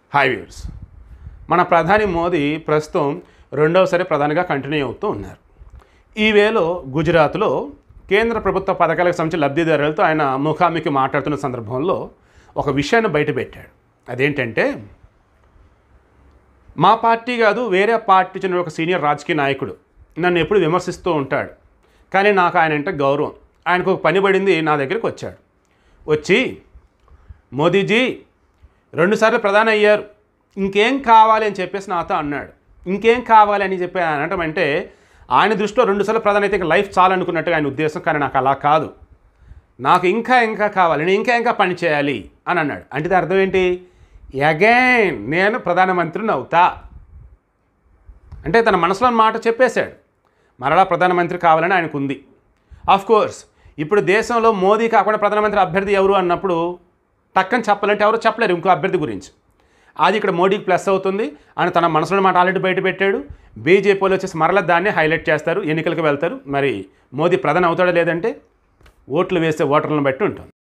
hi viewers మన ప్రధాని మోదీ ప్రస్తుతం రెండవసారి ప్రధానిగా కంటిన్యూ అవుతూ ఉన్నారు ఈ వేలో గుజరాత్లో కేంద్ర ప్రభుత్వ పథకాలకు సంబంధించి లబ్ధిదారులతో ఆయన ముఖాముఖి మాట్లాడుతున్న సందర్భంలో ఒక విషయాన్ని బయటపెట్టాడు అదేంటంటే మా పార్టీ కాదు వేరే పార్టీ చెందిన ఒక సీనియర్ రాజకీయ నాయకుడు నన్ను ఎప్పుడు విమర్శిస్తూ ఉంటాడు కానీ నాకు ఆయన అంటే గౌరవం ఆయనకు ఒక పని పడింది నా దగ్గరికి వచ్చాడు వచ్చి మోదీజీ రెండుసార్లు ప్రధాని అయ్యారు ఇంకేం కావాలి అని చెప్పేసి నాతో అన్నాడు ఇంకేం కావాలి అని చెప్పి ఆయన అనటం అంటే ఆయన దృష్టిలో రెండుసార్లు ప్రధాని అయితే ఇంకా లైఫ్ చాలనుకున్నట్టుగా ఆయన ఉద్దేశం కానీ నాకు అలా కాదు నాకు ఇంకా ఇంకా కావాలి నేను ఇంకా ఇంకా పని చేయాలి అని అన్నాడు అంటే దాని అర్థం ఏంటి అగైన్ నేను ప్రధానమంత్రిని అవుతా అంటే తన మనసులో మాట చెప్పేశాడు మరలా ప్రధానమంత్రి కావాలని ఆయనకు ఉంది ఆఫ్ కోర్స్ ఇప్పుడు దేశంలో మోదీ కాకుండా ప్రధానమంత్రి అభ్యర్థి ఎవరు అన్నప్పుడు టక్కని చెప్పాలంటే ఎవరు చెప్పలేరు ఇంకో అభ్యర్థి గురించి అది ఇక్కడ మోడీకి ప్లస్ అవుతుంది అని తన మనసులో మాట ఆల్రెడీ బయట పెట్టాడు బీజేపీ వాళ్ళు వచ్చేసి మరలా దాన్ని హైలైట్ చేస్తారు ఎన్నికలకు వెళ్తారు మరి మోదీ ప్రధాని అవుతాడా లేదంటే ఓట్లు వేసే ఓటర్లను బట్టి ఉంటుంది